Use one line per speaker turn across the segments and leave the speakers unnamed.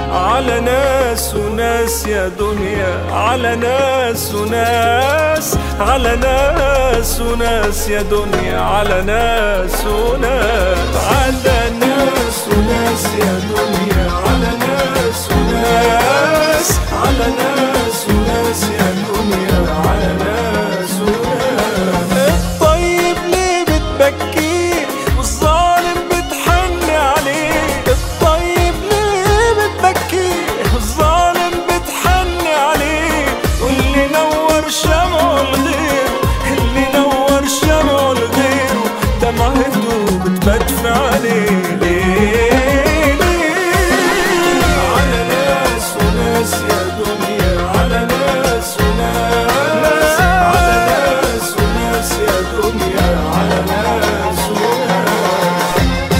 على ناس وناس يا دنيا على ناس وناس على ناس وناس يا دنيا على ناس وناس على ناس وناس يا دنيا على ناس وناس على ناس وناس يا دنيا على ناس وناس الطيب ليه بتبكيه والظالم بتحن عليه الطيب ليه بتبكيه الظالم بتحن عليه واللي نور شمعه لغيره اللي نور شمعه لغيره دمعته بتبدفع عليه ليه ليه على ناس وناس يا دنيا على ناس وناس على ناس وناس يا دنيا على ناس وناس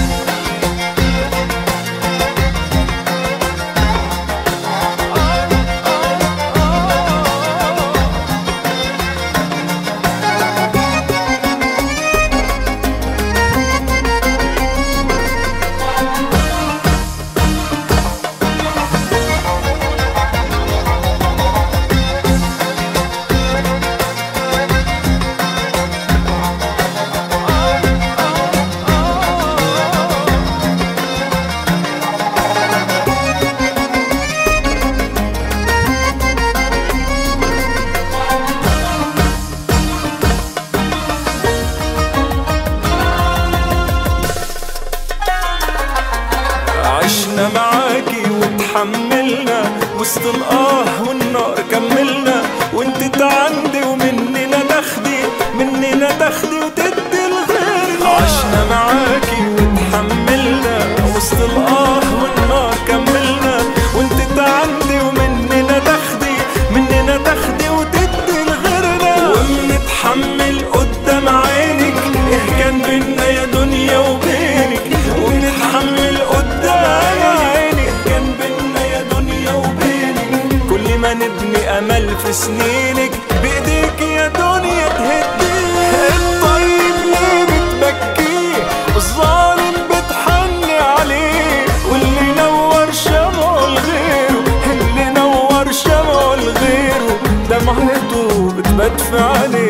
عشنا معاكي وتحملنا وسط الآه والنار كملنا وانت تعندي ومننا تاخدي مننا تاخدي وتدي الغير عشنا معاكي وتحملنا وسط الآه والنار كملنا وانت تعندي ومننا تاخدي مننا تاخدي وتدي لغيرنا وبنتحمل قدام عينك ايه كان بينا يا دنيا وبينك ونتحمل قدام عينك كان بينا يا دنيا وبينك كل ما نبني امل في سنينك بايديك يا دنيا تهديه الطيب ليه بتبكيه الظالم بتحني عليه واللي نور شمعه لغيره اللي نور شمعه لغيره دمعته بتبدفع عليه